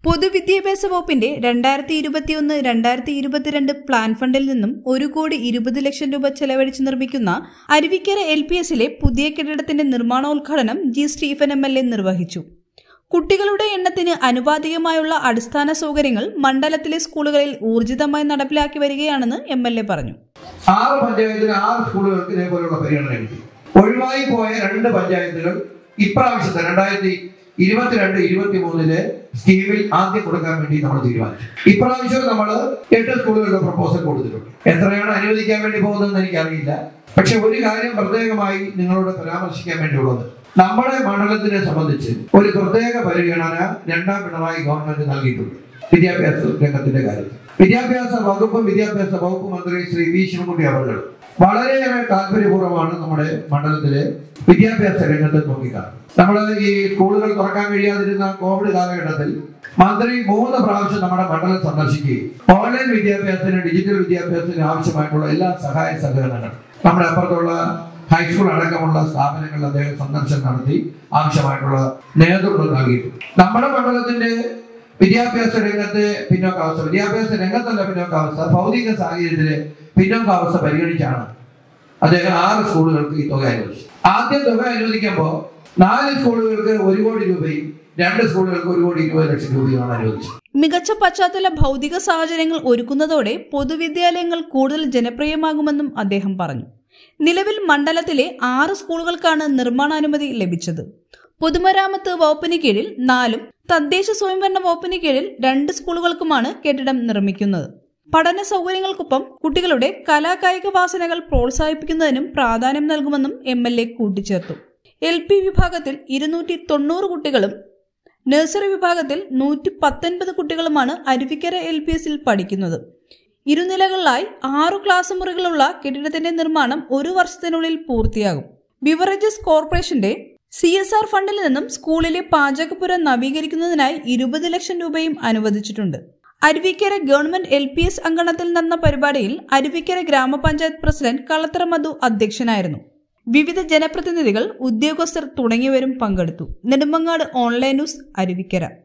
പൊതുവിദ്യാഭ്യാസ വകുപ്പിന്റെ രണ്ടായിരത്തി ഇരുപത്തിയൊന്ന് രണ്ടായിരത്തി ഇരുപത്തിരണ്ട് പ്ലാൻ ഫണ്ടിൽ നിന്നും ഒരു കോടി ഇരുപത് ലക്ഷം രൂപ ചെലവഴിച്ച് നിർമ്മിക്കുന്ന അരുവിക്കര എൽ പി എസിലെ പുതിയ കെട്ടിടത്തിന്റെ നിർമ്മാണോദ്ഘാടനം G Stephen M L A നിർവഹിച്ചു കുട്ടികളുടെ എണ്ണത്തിന് അനുപാതികമായുള്ള അടിസ്ഥാന സൗകര്യങ്ങൾ മണ്ഡലത്തിലെ സ്കൂളുകളിൽ ഊർജിതമായി നടപ്പിലാക്കി വരികയാണെന്ന് എം എൽ എ പറഞ്ഞു ആറ് പഞ്ചായത്തിന് ആറ് സ്കൂളുകൾക്ക് ഇതേപോലെയുള്ള പരിഗണന കിട്ടി ഒഴിവായി പോയ രണ്ട് പഞ്ചായത്തുകൾ ഇപ്രാവശ്യത്തെ രണ്ടായിരത്തി ഇരുപത്തിരണ്ട് ഇരുപത്തി മൂന്നില് സ്കീമിൽ ആദ്യം കൊടുക്കാൻ വേണ്ടി നമ്മൾ തീരുമാനിച്ചു ഇപ്രാവശ്യം നമ്മൾ എട്ട് സ്കൂളുകളുടെ പ്രപ്പോസൽ കൊടുത്തിട്ടുണ്ട് എത്രയാണ് അനുവദിക്കാൻ വേണ്ടി പോകുന്നതെന്ന് എനിക്കറിയില്ല പക്ഷെ ഒരു കാര്യം പ്രത്യേകമായി നിങ്ങളോട് പരാമർശിക്കാൻ വേണ്ടിയുള്ളത് നമ്മുടെ മണ്ഡലത്തിനെ സംബന്ധിച്ച് ഒരു പ്രത്യേക പരിഗണന രണ്ടാം പിണറായി ഗവൺമെന്റ് നൽകിയിട്ടുണ്ട് വിദ്യാഭ്യാസ രംഗത്തിന്റെ കാര്യത്തിൽ വിദ്യാഭ്യാസ വകുപ്പും വിദ്യാഭ്യാസ വകുപ്പ് മന്ത്രി ശ്രീ വി ശിവൻകുട്ടി അവർ വളരെയേറെ താല്പര്യപൂർവ്വമാണ് നമ്മുടെ മണ്ഡലത്തിലെ വിദ്യാഭ്യാസ രംഗത്ത് നോക്കിക്കാണുന്നത് നമ്മൾ ഈ സ്കൂളുകൾ തുറക്കാൻ കഴിയാതിരുന്ന കോവിഡ് കാലഘട്ടത്തിൽ മന്ത്രി മൂന്ന് പ്രാവശ്യം നമ്മുടെ മണ്ഡലം സന്ദർശിക്കുകയും ഓൺലൈൻ വിദ്യാഭ്യാസത്തിന് ഡിജിറ്റൽ വിദ്യാഭ്യാസത്തിന് ആവശ്യമായിട്ടുള്ള എല്ലാ സഹായ സഹകരണങ്ങളും നമ്മുടെ അപ്പുറത്തുള്ള ഹൈസ്കൂൾ അടക്കമുള്ള സ്ഥാപനങ്ങളിൽ അദ്ദേഹം സന്ദർശനം നടത്തി ആവശ്യമായിട്ടുള്ള നേതൃത്വം നൽകിയിട്ടുണ്ട് നമ്മുടെ മണ്ഡലത്തിന്റെ വിദ്യാഭ്യാസ രംഗത്തെ പിന്നോക്കാവസ്ഥ വിദ്യാഭ്യാസ രംഗത്തല്ല പിന്നോക്കാവസ്ഥ ഭൗതിക സാഹചര്യത്തിലെ പിന്നോക്കാവസ്ഥ പരിഗണിച്ചാണ് അദ്ദേഹം ആറ് സ്കൂളുകൾക്ക് ഈ തുക അനുവദിച്ചു ആദ്യം തുക അനുവദിക്കുമ്പോൾ നാല് സ്കൂളുകൾക്ക് ഒരു കോടി രൂപയും രണ്ട് സ്കൂളുകൾക്ക് ഒരു കോടി ഇരുപത് ലക്ഷം രൂപയുമാണ് അനുവദിച്ചത് മികച്ച പശ്ചാത്തല ഭൗതിക സാഹചര്യങ്ങൾ ഒരുക്കുന്നതോടെ പൊതുവിദ്യാലയങ്ങൾ കൂടുതൽ ജനപ്രിയമാകുമെന്നും അദ്ദേഹം പറഞ്ഞു നിലവിൽ മണ്ഡലത്തിലെ ആറ് സ്കൂളുകൾക്കാണ് നിർമ്മാണാനുമതി ലഭിച്ചത് പൊതുമരാമത്ത് വകുപ്പിന് കീഴിൽ നാലും തദ്ദേശ സ്വയംഭരണ വകുപ്പിന് കീഴിൽ രണ്ട് സ്കൂളുകൾക്കുമാണ് കെട്ടിടം നിർമ്മിക്കുന്നത് പഠന സൗകര്യങ്ങൾക്കൊപ്പം കുട്ടികളുടെ കലാകായിക വാസനകൾ പ്രോത്സാഹിപ്പിക്കുന്നതിനും പ്രാധാന്യം നൽകുമെന്നും എം എൽ എ കൂട്ടിച്ചേർത്തു എൽ പി വിഭാഗത്തിൽ ഇരുന്നൂറ്റി തൊണ്ണൂറ് കുട്ടികളും നഴ്സറി വിഭാഗത്തിൽ നൂറ്റി പത്തൊൻപത് കുട്ടികളുമാണ് അരുവിക്കര എൽ പി എസിൽ പഠിക്കുന്നത് ഇരുനിലകളിലായി ആറു ക്ലാസ് മുറികളുള്ള കെട്ടിടത്തിന്റെ നിർമ്മാണം ഒരു വർഷത്തിനുള്ളിൽ പൂർത്തിയാകും ബിവറേജസ് കോർപ്പറേഷന്റെ സി എസ് ആർ ഫണ്ടിൽ നിന്നും സ്കൂളിലെ പാചകപ്പുര നവീകരിക്കുന്നതിനായി ഇരുപത് ലക്ഷം രൂപയും അനുവദിച്ചിട്ടുണ്ട് Aruvikkara government L P S അങ്കണത്തിൽ നടന്ന പരിപാടിയിൽ അരുവിക്കര ഗ്രാമപഞ്ചായത്ത് പ്രസിഡന്റ് കളത്തറ മധു അധ്യക്ഷനായിരുന്നു വിവിധ ജനപ്രതിനിധികൾ ഉദ്യോഗസ്ഥർ തുടങ്ങിയവരും പങ്കെടുത്തു നെടുമങ്ങാട് ഓൺലൈൻ ന്യൂസ് അരുവിക്കര